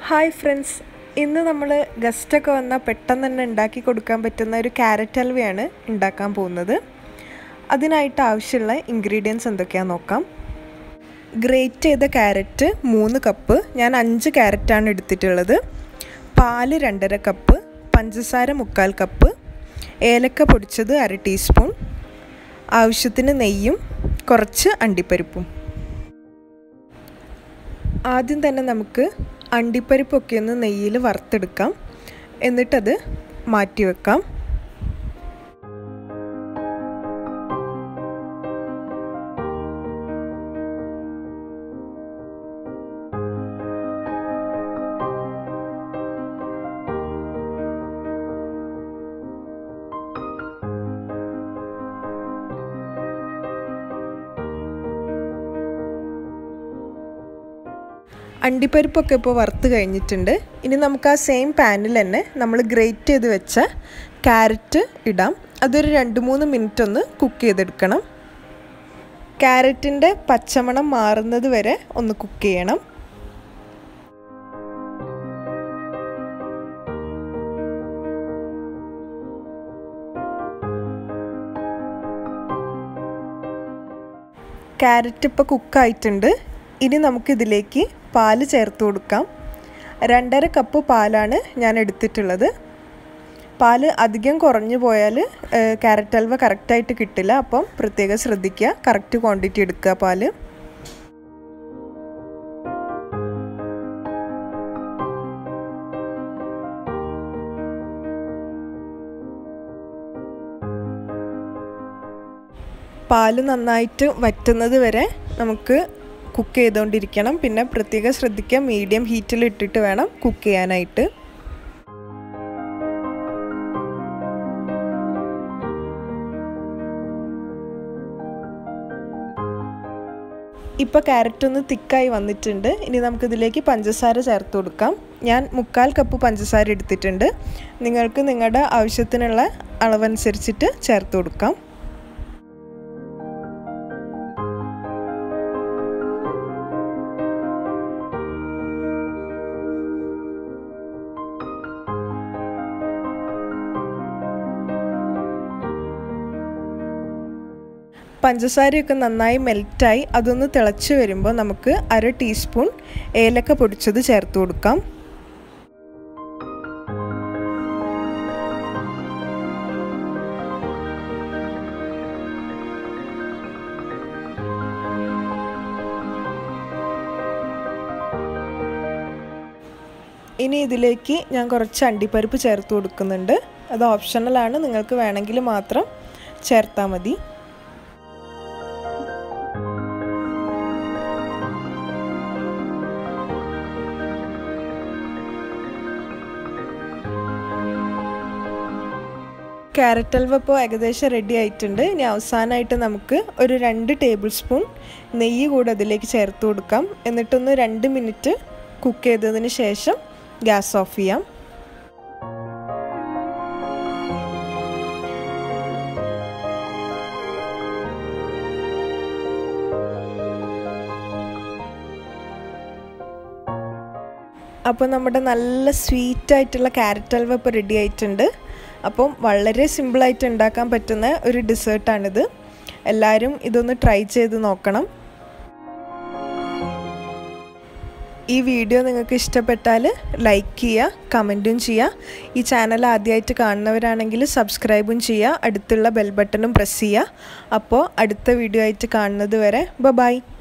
hi friends ഇന്ന് നമ്മൾ ഗസ്റ്റൊക്കെ വന്നാൽ പെട്ടെന്ന് തന്നെ ഉണ്ടാക്കി കൊടുക്കാൻ പറ്റുന്ന ഒരു ക്യാരറ്റ് ഹൽവയാണ് ഉണ്ടാക്കാൻ പോകുന്നത് അതിനായിട്ട് ആവശ്യമുള്ള ഇൻഗ്രീഡിയൻസ് എന്തൊക്കെയാണെന്ന് നോക്കാം ഗ്രേറ്റ് ചെയ്ത ക്യാരറ്റ് മൂന്ന് കപ്പ് ഞാൻ അഞ്ച് ക്യാരറ്റാണ് എടുത്തിട്ടുള്ളത് പാല് രണ്ടര കപ്പ് പഞ്ചസാര മുക്കാൽ കപ്പ് ഏലക്ക പൊടിച്ചത് അര ടീസ്പൂൺ ആവശ്യത്തിന് നെയ്യും കുറച്ച് അണ്ടിപ്പരിപ്പും ആദ്യം തന്നെ നമുക്ക് അണ്ടിപ്പരിപ്പൊക്കെ ഒന്ന് നെയ്യിൽ വറുത്തെടുക്കാം എന്നിട്ടത് മാറ്റി വെക്കാം അണ്ടിപ്പരിപ്പൊക്കെ ഇപ്പോൾ വറുത്ത് കഴിഞ്ഞിട്ടുണ്ട് ഇനി നമുക്ക് ആ സെയിം പാനിൽ തന്നെ നമ്മൾ ഗ്രേറ്റ് ചെയ്ത് വെച്ച ക്യാരറ്റ് ഇടാം അതൊരു രണ്ട് മൂന്ന് മിനിറ്റ് ഒന്ന് കുക്ക് ചെയ്തെടുക്കണം ക്യാരറ്റിൻ്റെ പച്ചമണം മാറുന്നത് വരെ ഒന്ന് കുക്ക് ചെയ്യണം ക്യാരറ്റ് ഇപ്പോൾ കുക്കായിട്ടുണ്ട് ഇനി നമുക്കിതിലേക്ക് പാല് ചേർത്ത് കൊടുക്കാം രണ്ടര കപ്പ് പാലാണ് ഞാൻ എടുത്തിട്ടുള്ളത് പാല് അധികം കുറഞ്ഞു പോയാൽ ക്യാരറ്റ് ഹൽവ കറക്റ്റായിട്ട് കിട്ടില്ല അപ്പം പ്രത്യേകം ശ്രദ്ധിക്കുക കറക്റ്റ് ക്വാണ്ടിറ്റി എടുക്കുക പാല് പാല് നന്നായിട്ട് വറ്റുന്നത് വരെ നമുക്ക് കുക്ക് ചെയ്തുകൊണ്ടിരിക്കണം പിന്നെ പ്രത്യേകം ശ്രദ്ധിക്കുക മീഡിയം ഹീറ്റിൽ ഇട്ടിട്ട് വേണം കുക്ക് ചെയ്യാനായിട്ട് ഇപ്പോൾ ക്യാരറ്റ് ഒന്ന് തിക്കായി വന്നിട്ടുണ്ട് ഇനി നമുക്കിതിലേക്ക് പഞ്ചസാര ചേർത്ത് കൊടുക്കാം ഞാൻ മുക്കാൽ കപ്പ് പഞ്ചസാര എടുത്തിട്ടുണ്ട് നിങ്ങൾക്ക് നിങ്ങളുടെ ആവശ്യത്തിനുള്ള അളവനുസരിച്ചിട്ട് ചേർത്ത് കൊടുക്കാം പഞ്ചസാരയൊക്കെ നന്നായി മെൽറ്റായി അതൊന്ന് തിളച്ച് വരുമ്പോൾ നമുക്ക് അര ടീസ്പൂൺ ഏലക്ക പൊടിച്ചത് ചേർത്ത് കൊടുക്കാം ഇനി ഇതിലേക്ക് ഞാൻ കുറച്ച് അണ്ടിപ്പരിപ്പ് ചേർത്ത് കൊടുക്കുന്നുണ്ട് അത് ഓപ്ഷണലാണ് നിങ്ങൾക്ക് വേണമെങ്കിൽ മാത്രം ചേർത്താൽ മതി ക്യാരറ്റ് ഹൽവ ഇപ്പോൾ ഏകദേശം റെഡി ആയിട്ടുണ്ട് ഇനി അവസാനമായിട്ട് നമുക്ക് ഒരു രണ്ട് ടേബിൾ സ്പൂൺ നെയ്യ് കൂടെ അതിലേക്ക് ചേർത്ത് കൊടുക്കാം എന്നിട്ടൊന്ന് രണ്ട് മിനിറ്റ് കുക്ക് ചെയ്തതിന് ശേഷം ഗ്യാസ് ഓഫ് ചെയ്യാം അപ്പോൾ നമ്മുടെ നല്ല സ്വീറ്റ് ആയിട്ടുള്ള ക്യാരറ്റ് ഹൽവ ഇപ്പോൾ റെഡി ആയിട്ടുണ്ട് അപ്പം വളരെ സിമ്പിളായിട്ട് ഉണ്ടാക്കാൻ പറ്റുന്ന ഒരു ഡിസേർട്ടാണിത് എല്ലാവരും ഇതൊന്ന് ട്രൈ ചെയ്ത് നോക്കണം ഈ വീഡിയോ നിങ്ങൾക്ക് ഇഷ്ടപ്പെട്ടാൽ ലൈക്ക് ചെയ്യുക കമൻറ്റും ചെയ്യുക ഈ ചാനൽ ആദ്യമായിട്ട് കാണുന്നവരാണെങ്കിൽ സബ്സ്ക്രൈബും ചെയ്യുക അടുത്തുള്ള ബെൽ ബട്ടണും പ്രസ് ചെയ്യുക അപ്പോൾ അടുത്ത വീഡിയോ ആയിട്ട് കാണുന്നത് വരെ ബ ബൈ